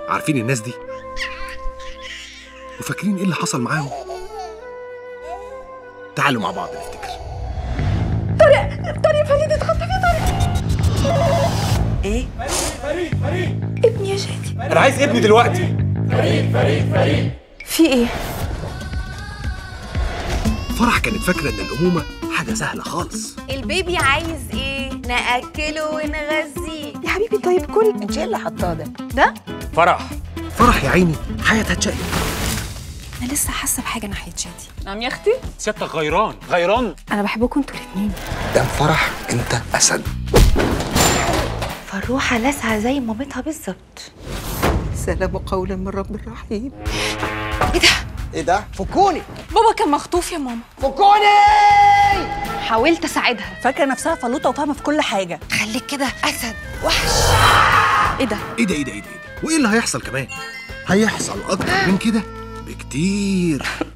عارفين الناس دي وفاكرين ايه اللي حصل معاهم تعالوا مع بعض نفتكر طارق فريد اتخطف يا طارق ايه ابني يا شادي انا عايز ابني دلوقتي في ايه فرح كانت فاكره ان الامومه حاجه سهله خالص البيبي عايز ايه ناكله ونغذيه يا حبيبي طيب كل انت ايه اللي حطاه ده ده فرح فرح يا عيني حياتها اتشقلب انا لسه حاسه بحاجه ناحيه شادي نعم يا اختي سيادتك غيران غيران انا بحبكم انتوا الاثنين دام فرح انت اسد فروحه لاسعه زي مامتها بالظبط سلام قولا من رب رحيم ايه ده؟ فكوني بابا كان مخطوف يا ماما فكوني حاولت اساعدها فاكره نفسها فلوطه وفاهمه في كل حاجه خليك كده اسد ايه ده ايه ده ايه ده ايه ده إيه ده؟ وايه اللي هيحصل كمان هيحصل اكتر من كده بكتير